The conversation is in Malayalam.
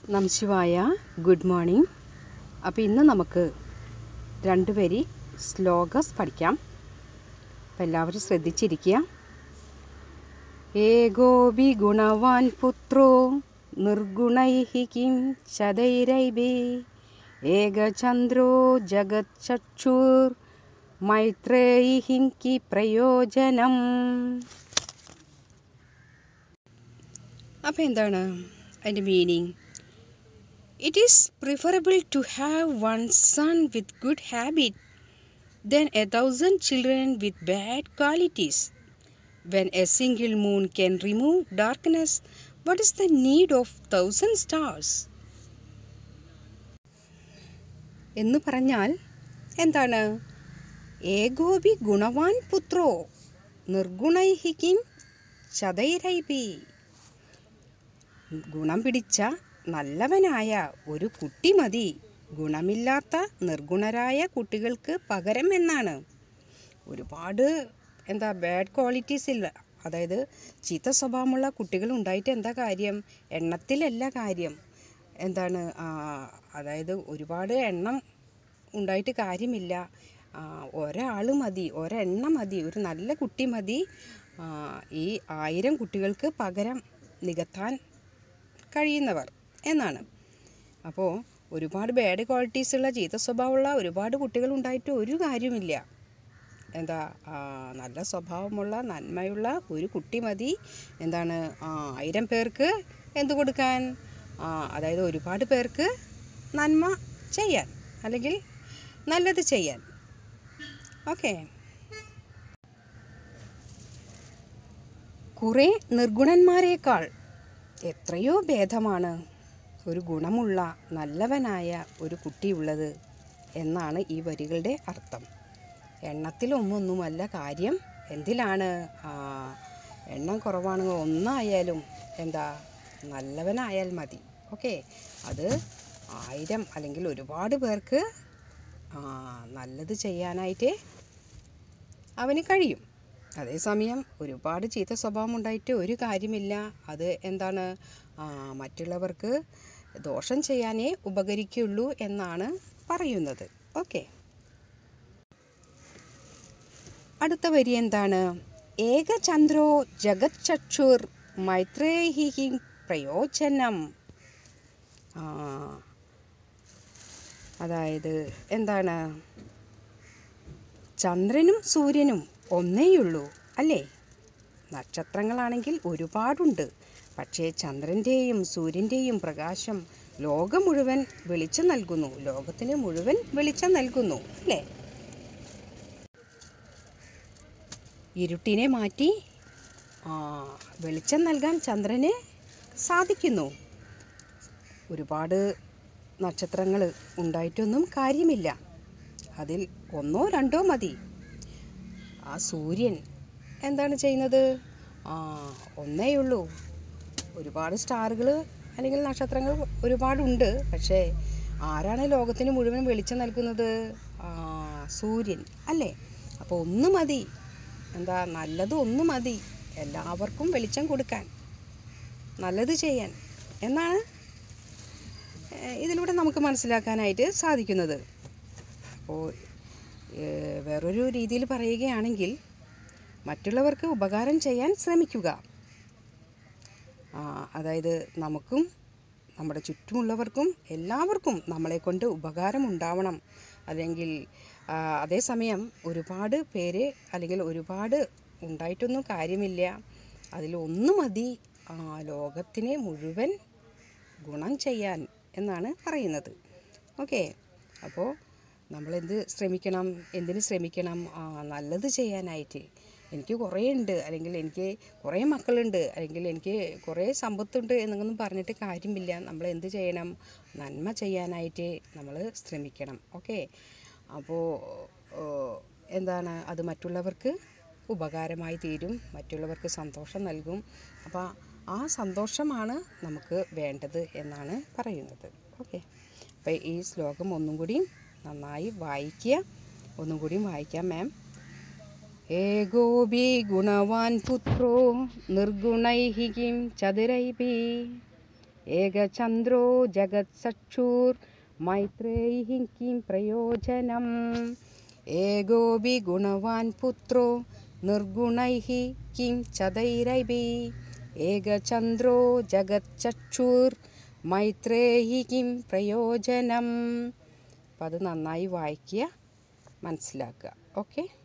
നംശിവായ ഗുഡ് മോർണിംഗ് അപ്പോൾ ഇന്ന് നമുക്ക് രണ്ട് വരി ശ്ലോകസ് പഠിക്കാം അപ്പോൾ എല്ലാവരും ശ്രദ്ധിച്ചിരിക്കുക ഏകോപി ഗുണവാൻ പുത്രോ നിർഗുണൈഃ കിം ശതൈരൈബേ ഏകചന്ദ്രോ ജഗച്ചക്ഷുർ മൈത്രേയിഹിം കി പ്രയോജനം അപ്പോൾ എന്താണ് അതിൻ്റെ meaning it is preferable to have one son with good habit then a thousand children with bad qualities when a single moon can remove darkness what is the need of thousand stars എന്ന് പറഞ്ഞാൽ എന്താണ് ഏകോപി ഗുണവാൻ പുത്രോ നിർഗുണൈഹിക്കും ചതൈരൈപി ഗുണം പിടിച്ച നല്ലവനായ ഒരു കുട്ടി മതി ഗുണമില്ലാത്ത നിർഗുണരായ കുട്ടികൾക്ക് പകരം എന്നാണ് ഒരുപാട് എന്താ ബാഡ് ക്വാളിറ്റീസ് ഇല്ല അതായത് ചീത്ത സ്വഭാവമുള്ള കുട്ടികൾ ഉണ്ടായിട്ട് എന്താ കാര്യം എണ്ണത്തിലല്ല കാര്യം എന്താണ് ആ, അതായത് ഒരുപാട് എണ്ണം ഉണ്ടായിട്ട് കാര്യമില്ല ആ, ഒരാൾ മതി ഒരെണ്ണം മതി ഒരു നല്ല കുട്ടി മതി ആ, ഈ ആയിരം കുട്ടികൾക്ക് പകരം നികത്താൻ കഴിയുന്നവർ എന്നാണ് അപ്പോൾ ഒരുപാട് ബാഡ് ക്വാളിറ്റീസ് ഉള്ള ചീത്ത സ്വഭാവമുള്ള ഒരുപാട് കുട്ടികൾ ഉണ്ടായിട്ട് ഒരു കാര്യമില്ല എന്താ ആ, നല്ല സ്വഭാവമുള്ള നന്മയുള്ള ഒരു കുട്ടി മതി എന്താണ് ആ, ആയിരം പേർക്ക് എന്ത് കൊടുക്കാൻ ആ, അതായത് ഒരുപാട് പേർക്ക് നന്മ ചെയ്യാൻ അല്ലെങ്കിൽ നല്ലത് ചെയ്യാൻ ഓക്കെ കുറേ നിർഗുണന്മാരെക്കാൾ എത്രയോ ഭേദമാണ് ഒരു ഗുണമുള്ള നല്ലവനായ ഒരു കുട്ടിയുള്ളത് എന്നാണ് ഈ വരികളുടെ അർത്ഥം എണ്ണത്തിലൊന്നൊന്നുമല്ല കാര്യം എന്തിലാണ് ആ, എണ്ണം കുറവാണെങ്കിൽ ഒന്നായാലും എന്താ നല്ലവനായാൽ മതി ഓക്കെ അത് ആയിരം അല്ലെങ്കിൽ ഒരുപാട് പേർക്ക് ആ, നല്ലത് ചെയ്യാനായിട്ട് അവന് കഴിയും അതേസമയം ഒരുപാട് ചീത്ത സ്വഭാവം ഉണ്ടായിട്ട് ഒരു കാര്യമില്ല അത് എന്താണ് ആ, മറ്റുള്ളവർക്ക് ദോഷം ചെയ്യാനേ ഉപകരിക്കുള്ളൂ എന്നാണ് പറയുന്നത് ഓക്കെ അടുത്ത വരി എന്താണ് ഏകചന്ദ്രോ ജഗച്ചക്ഷുർ മൈത്രേഹി പ്രയോജനം ആ, അതായത് എന്താണ് ചന്ദ്രനും സൂര്യനും ഒന്നേയുള്ളൂ അല്ലേ നക്ഷത്രങ്ങളാണെങ്കിൽ ഒരുപാടുണ്ട് പക്ഷേ ചന്ദ്രൻ്റെയും സൂര്യൻ്റെയും പ്രകാശം ലോകം മുഴുവൻ വെളിച്ചം നൽകുന്നു ലോകത്തിന് മുഴുവൻ വെളിച്ചം നൽകുന്നു അല്ലേ ഇരുട്ടിനെ മാറ്റി ആ, വെളിച്ചം നൽകാൻ ചന്ദ്രന് സാധിക്കുന്നു ഒരുപാട് നക്ഷത്രങ്ങൾ ഉണ്ടായിട്ടൊന്നും കാര്യമില്ല അതിൽ ഒന്നോ രണ്ടോ മതി ആ സൂര്യൻ എന്താണ് ചെയ്യുന്നത് ആ ഒന്നേയുള്ളൂ ഒരുപാട് സ്റ്റാറുകൾ അല്ലെങ്കിൽ നക്ഷത്രങ്ങൾ ഒരുപാടുണ്ട് പക്ഷേ ആരാണ് ലോകത്തിന് മുഴുവൻ വെളിച്ചം നൽകുന്നത് ആ, സൂര്യൻ അല്ലേ അപ്പോൾ ഒന്ന് മതി എന്താ നല്ലത് ഒന്ന് മതി എല്ലാവർക്കും വെളിച്ചം കൊടുക്കാൻ നല്ലത് ചെയ്യാൻ എന്നാണ് ഏഹ്, ഇതിലൂടെ നമുക്ക് മനസ്സിലാക്കാനായിട്ട് സാധിക്കുന്നത് അപ്പോൾ ഏഹ്, വേറൊരു രീതിയിൽ പറയുകയാണെങ്കിൽ മറ്റുള്ളവർക്ക് ഉപകാരം ചെയ്യാൻ ശ്രമിക്കുക ആ, അതായത് നമുക്കും നമ്മുടെ ചുറ്റുമുള്ളവർക്കും എല്ലാവർക്കും നമ്മളെ കൊണ്ട് ഉപകാരം ഉണ്ടാവണം അല്ലെങ്കിൽ ആ, അതേസമയം ഒരുപാട് പേര് അല്ലെങ്കിൽ ഒരുപാട് ഉണ്ടായിട്ടൊന്നും കാര്യമില്ല അതിൽ ഒന്ന് മതി ആ, ലോകത്തിനെ മുഴുവൻ ഗുണം ചെയ്യാൻ എന്നാണ് പറയുന്നത് ഓക്കെ അപ്പോൾ നമ്മളെന്ത് ശ്രമിക്കണം എന്തിന് ശ്രമിക്കണം ആ, നല്ലത് ചെയ്യാനായിട്ട് എനിക്ക് കുറേ ഉണ്ട് അല്ലെങ്കിൽ എനിക്ക് കുറേ മക്കളുണ്ട് അല്ലെങ്കിൽ എനിക്ക് കുറേ സമ്പത്തുണ്ട് എന്നൊന്നും പറഞ്ഞിട്ട് കാര്യമില്ല നമ്മൾ എന്ത് ചെയ്യണം നന്മ ചെയ്യാനായിട്ട് നമ്മൾ ശ്രമിക്കണം ഓക്കെ അപ്പോൾ ഓ, എന്താണ് അത് മറ്റുള്ളവർക്ക് ഉപകാരമായി തീരും മറ്റുള്ളവർക്ക് സന്തോഷം നൽകും അപ്പോൾ ആ സന്തോഷമാണ് നമുക്ക് വേണ്ടത് എന്നാണ് പറയുന്നത് ഓക്കെ അപ്പോൾ ഈ ശ്ലോകം ഒന്നും കൂടി നന്നായി വായിക്കുക ഒന്നും കൂടി വായിക്കാം മാം ഏകോപി ഗുണവാൻ പുത്രോ നിർഗുണൈ കിം ചതുരൈപി ഏകചന്ദ്രോ ജഗത്സക്ഷൂർ മൈത്രേയി കിം പ്രയോജനം ഏകോപി ഗുണവാൻ പുത്രോ നിർഗുണൈ കിം ചതൈരൈഭി ഏകചന്ദ്രോ ജഗത്ചക്ഷുർ മൈത്രേയി കിം പ്രയോജനം അപ്പം അത് നന്നായി വായിക്കുക മനസ്സിലാക്കുക ഓക്കെ